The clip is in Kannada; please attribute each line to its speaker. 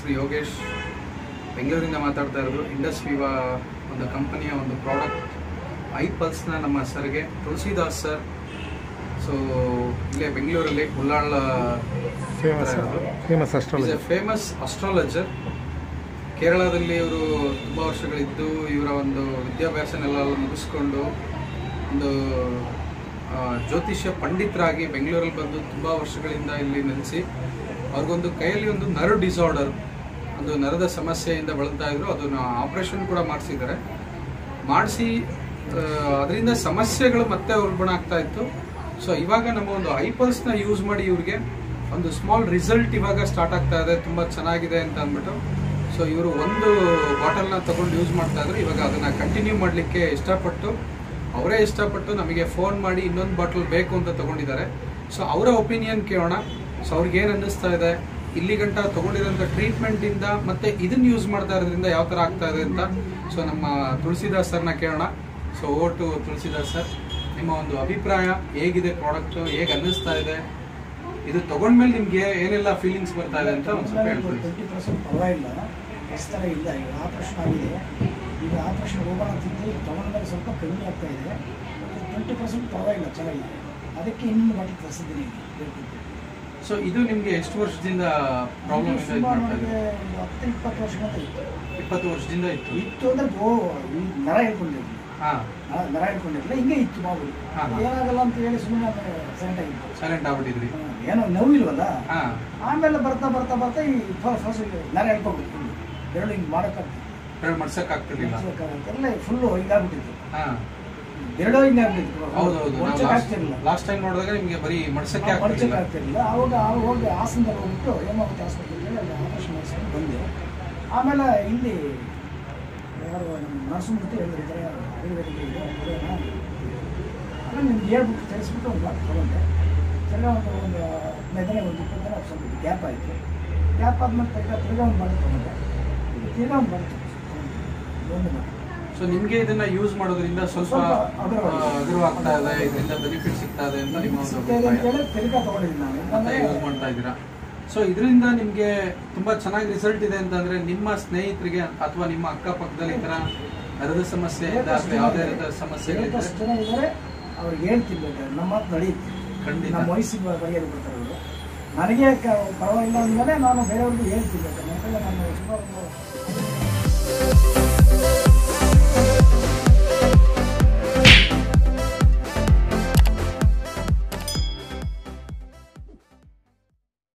Speaker 1: ಹೆಸರು ಯೋಗೇಶ್ ಬೆಂಗಳೂರಿಂದ ಮಾತಾಡ್ತಾ ಇರೋದು ಇಂಡಸ್ ವಿವಾ ಒಂದು ಕಂಪನಿಯ ಒಂದು ಪ್ರಾಡಕ್ಟ್ ಐ ಪಲ್ಸ್ನ ನಮ್ಮ ಸರ್ಗೆ ತುಳಸಿದಾಸ್ ಸರ್ ಸೊ ಇಲ್ಲೇ ಬೆಂಗಳೂರಲ್ಲಿ Ullal
Speaker 2: famous famous astrology
Speaker 1: famous astrologer ಕೇರಳದಲ್ಲಿ ಇವರು ತುಂಬ ವರ್ಷಗಳಿದ್ದು ಇವರ ಒಂದು ವಿದ್ಯಾಭ್ಯಾಸನೆಲ್ಲ ಮುಗಿಸ್ಕೊಂಡು ಒಂದು ಆ, ಜ್ಯೋತಿಷ್ಯ ಪಂಡಿತರಾಗಿ ಬೆಂಗಳೂರಲ್ಲಿ ಬಂದು ತುಂಬ ವರ್ಷಗಳಿಂದ ಇಲ್ಲಿ ನೆಲೆಸಿ ಅವ್ರಿಗೊಂದು ಕೈಯಲ್ಲಿ ಒಂದು ನರು ಡಿಸಾರ್ಡರ್ ಒಂದು ನರದ ಸಮಸ್ಯೆಯಿಂದ ಬಳಲ್ತಾ ಇದ್ರು ಅದನ್ನ ಆಪರೇಷನ್ ಕೂಡ ಮಾಡಿಸಿದ್ದಾರೆ ಮಾಡಿಸಿ ಅದರಿಂದ ಸಮಸ್ಯೆಗಳು ಮತ್ತೆ ಉಲ್ಬಣ ಆಗ್ತಾ ಇತ್ತು ಸೊ ಇವಾಗ ನಮ್ಮ ಒಂದು ಐಪಲ್ಸ್ನ ಯೂಸ್ ಮಾಡಿ ಇವ್ರಿಗೆ ಒಂದು ಸ್ಮಾಲ್ ರಿಸಲ್ಟ್ ಇವಾಗ ಸ್ಟಾರ್ಟ್ ಆಗ್ತಾ ಇದೆ ತುಂಬ ಚೆನ್ನಾಗಿದೆ ಅಂತ ಅಂದ್ಬಿಟ್ಟು ಸೊ ಇವರು ಒಂದು ಬಾಟಲ್ನ ತಗೊಂಡು ಯೂಸ್ ಮಾಡ್ತಾ ಇದ್ರು ಇವಾಗ ಅದನ್ನ ಕಂಟಿನ್ಯೂ ಮಾಡಲಿಕ್ಕೆ ಇಷ್ಟಪಟ್ಟು ಅವರೇ ಇಷ್ಟಪಟ್ಟು ನಮಗೆ ಫೋನ್ ಮಾಡಿ ಇನ್ನೊಂದು ಬಾಟಲ್ ಬೇಕು ಅಂತ ತಗೊಂಡಿದ್ದಾರೆ ಸೊ ಅವರ ಒಪಿನಿಯನ್ ಕೇಳೋಣ ಸೊ ಅವ್ರಿಗೆ ಏನು ಅನ್ನಿಸ್ತಾ ಇದೆ ಇಲ್ಲಿ ಗಂಟ ತಗೊಂಡಿರೋಂಥ ಟ್ರೀಟ್ಮೆಂಟಿಂದ ಮತ್ತೆ ಇದನ್ನ ಯೂಸ್ ಮಾಡ್ತಾ ಇರೋದ್ರಿಂದ ಯಾವ ಥರ ಆಗ್ತಾ ಇದೆ ಅಂತ ಸೊ ನಮ್ಮ ತುಳಸಿದಾಸ್ ಸರ್ನ ಕೇಳೋಣ so over to Tulasidas sir ನಿಮ್ಮ ಒಂದು ಅಭಿಪ್ರಾಯ ಹೇಗಿದೆ ಪ್ರಾಡಕ್ಟ್ ಹೇಗೆ ಅನ್ನಿಸ್ತಾ ಇದೆ ಇದು ತಗೊಂಡ್ಮೇಲೆ ನಿಮ್ಗೆ ಏನೆಲ್ಲ ಫೀಲಿಂಗ್ಸ್ ಬರ್ತಾ ಇದೆ ಅಂತ ಒಂದು ಸ್ವಲ್ಪ ಹೇಳ್ಕೊಳ್ಳಿ
Speaker 3: ಟ್ವೆಂಟಿ ಪರ್ಸೆಂಟ್ ಪರವಾಗಿಲ್ಲ ಫಸ್ಟ್ ಥರ ಇಲ್ಲ ಈಗ ಆಪ್ರೇಷನ್ ಆಗಿದೆ ಈಗ ಆಪ್ರೇಷನ್ ಹೋಗೋಣ ಅಂತಿದ್ದು ತಗೊಂಡ್ಮೇಲೆ ಸ್ವಲ್ಪ ಕಡಿಮೆ ಆಗ್ತಾ ಇದೆ ಟ್ವೆಂಟಿ ಪರ್ಸೆಂಟ್ ಪರವಾಗಿಲ್ಲ ಚೆನ್ನಾಗಿದೆ ಅದಕ್ಕೆ ಇನ್ನೊಂದು ಮಟ್ಟಿಗೆ ತರಿಸಿದ್ದೀನಿ ಹೇಳ್ಕೊಟ್ಟು
Speaker 1: ಸೊ ಇದು ನಿಮ್ಗೆ ಎಷ್ಟು ವರ್ಷದಿಂದ ಪ್ರಾಬ್ಲಮ್ ಇದೆ ಇದು
Speaker 3: ಸುಮಾರು
Speaker 1: ಮಾಡ್ತಾ
Speaker 3: ನನಗೆ
Speaker 1: ಇದೆ
Speaker 3: ಒಂದು ಹತ್ತು ಇಪ್ಪತ್ತು ವರ್ಷದಿಂದ ಇತ್ತು
Speaker 1: ಇಪ್ಪತ್ತು ವರ್ಷದಿಂದ ಇತ್ತು
Speaker 3: ಇತ್ತು ಅಂದ್ರೆ ಗೋ ಈ ನರ ಹಿಡ್ಕೊಂಡಿರಲಿಲ್ಲ
Speaker 1: ಹಾ
Speaker 3: ನರ ಹಿಡ್ಕೊಂಡಿರಲಿಲ್ಲ ಹಿಂಗೆ ಇತ್ತು ಮಾಮೂಲಿ
Speaker 1: ಹಾ, ಹಾ.
Speaker 3: ಏನಾಗಲ್ಲ ಅಂತ ಹೇಳಿ ಸುಮ್ಮನೆ ಸೆಂಟ್ ಆಗಿತ್ತು
Speaker 1: ಸೈಲೆಂಟ್ ಆಗ್ಬಿಟ್ಟಿದ್ರಿ
Speaker 3: ಹಾ, ಏನೋ ನೋವಿಲ್ವಲ್ಲ
Speaker 1: ಹಾ
Speaker 3: ಆಮೇಲೆ ಬರ್ತಾ ಬರ್ತಾ ಬರ್ತಾ ಈ ಫಸ್ಟ್ ನರ ಹೇಳ್ಕೊಂಡ್ಬಿಟ್ಟು ಎರಡು ಹಿಂಗೆ ಮಾಡೋಕ್ಕಾಗ್ತಿತ್ತು
Speaker 1: ಹೇಳಿ ಮಡ್ಸಕ್ ಆಗ್ತಿರ್ಲಿಲ್ಲ
Speaker 3: ಎಲ್ಲ ಫುಲ್ಲು ಹಿಂಗಾಗ್ಬಿಟ್ಟಿತ್ತು
Speaker 1: ಹಾ
Speaker 3: ಎರಡೋ ಹಿಂಗಾಗ್ಬಿಟ್ಟಿತ್ತು
Speaker 1: ಹೌದೌದು
Speaker 3: ಮೊಳಚಕ್ಕೆ ಆಗ್ತಿರ್ಲಿಲ್ಲ
Speaker 1: ಲಾಸ್ಟ್ ಟೈಮ್ ನೋಡಿದಾಗ ನಿಮ್ಗೆ ಬರೀ ಮಡ್ಸಕ್ಕೆ
Speaker 3: ಮಡಚಕ್ಕೆ
Speaker 1: ಆಗ್ತಿರ್ಲಿಲ್ಲ
Speaker 3: ಆಗ್ತಿರ್ಲಿಲ್ಲ ಅವಾಗ ಅವಾಗ ಹೋಗಿ ಹಾಸನದಲ್ಲಿ ಹೋಗ್ಬಿಟ್ಟು ಹೇಮಾವತಿ ಆಸ್ಪತ್ರೆಗೆ ಅಲ್ಲಿ ಆಪರೇಷನ್ ಮಾಡಿಸ್ಕೊಂಡು ಬಂದೆ ಆಮೇಲೆ ಇಲ್ಲಿ ಯಾರು ನಮ್ಮ ನರಸಿಂಹಮೂರ್ತಿ ಹೇಳಿದ್ರು ಈ ಥರ ಆಯುರ್ವೇದಿಕ್ ಇದೆ ಬರೋಣ ಆಮೇಲೆ ನಿಮ್ಗೆ ಹೇಳ್ಬಿಟ್ಟು ತಿಳಿಸ್ಬಿಟ್ಟು ಒಂದು ಮಾತು ತೊಗೊಂಡೆ ತಿರ್ಗಾ ಒಂದು ಒಂದು ಹದಿನೈದು ದಿನ ಒಂದು ಇಪ್ಪತ್ತು ದಿನ ಸ್ವಲ್ಪ ಗ್ಯಾಪ್ ಆಯಿತು ಗ್ಯಾಪ್ ಆದ್ಮೇಲೆ ತಿರ್ಗಾ ತಿರ್ಗಾ ಒಂದು ಮಾಡಿ ತೊಗೊಂಡೆ ತಿರ್ಗಾ ಒಂದು ಬಂತು ಒಂದು ಮಾಡಿ
Speaker 1: ಸೊ ನಿಮ್ಗೆ ಇದನ್ನ ಯೂಸ್ ಮಾಡೋದ್ರಿಂದ ಸ್ವಲ್ಪ
Speaker 3: ಸ್ವಲ್ಪ ಅಗರವಾಗಿದೆ.
Speaker 1: ಆ, ಅಗರವಾಗ್ತಾ ಇದೆ ಇದರಿಂದ ಬೆನಿಫಿಟ್ ಸಿಗ್ತಾ ಇದೆ ಅಂತ ನಿಮ್ಮ ಒಂದು
Speaker 3: ಸಿಗ್ತಾ ಇದೆ ಅಂತ
Speaker 1: ಅಭಿಪ್ರಾಯ
Speaker 3: ಹೇಳಿ ತಿರ್ಗಾ ತೊಗೊಂಡಿದ್ದೀನಿ ನಾನು
Speaker 1: ಮತ್ತೆ ಯೂಸ್
Speaker 3: ಯಾಕಂದ್ರೆ
Speaker 1: ಮಾಡ್ತಾ ಇದ್ದೀರಾ ಸೊ ಇದರಿಂದ ನಿಮ್ಗೆ ತುಂಬಾ ಚೆನ್ನಾಗಿ ರಿಸಲ್ಟ್ ಇದೆ ಅಂತಂದ್ರೆ ನಿಮ್ಮ ಸ್ನೇಹಿತರಿಗೆ ಅಥವಾ ನಿಮ್ಮ ಅಕ್ಕಪಕ್ಕದಲ್ಲಿ ಈ ತರ ನರದ ಸಮಸ್ಯೆಯಿಂದ ಅಥವಾ ಯಾವುದೇ ರೀತಿಯ ಸಮಸ್ಯೆಗಳಿದ್ರೆ
Speaker 3: ಬೇಕಷ್ಟು ಜನ ಇದ್ದಾರೆ ಅವ್ರಿಗೆ ಹೇಳ್ತೀನಿ ಬೇಕಾದ್ರೆ ನಮ್ಮ ಮಾತು ನಡೆಯುತ್ತೆ
Speaker 1: ಖಂಡಿತ.
Speaker 3: ನಮ್ಮ ವಯಸ್ಸಿಗೆ ಬಗೆಹರಿ ಬರ್ತಾರೆ ಅವರು ನನಗೆ ಕ- ಪರವಾಗಿಲ್ಲ ಅಂದಮೇಲೆ ನಾನು ಬೇರೆಯವ್ರಿಗೆ ಹೇಳ್ತೀನಿ ಬೇಕಾದ್ರೆ ಯಾಕಂದ್ರೆ ನಾನು ಸುಮಾರು ಒಂದು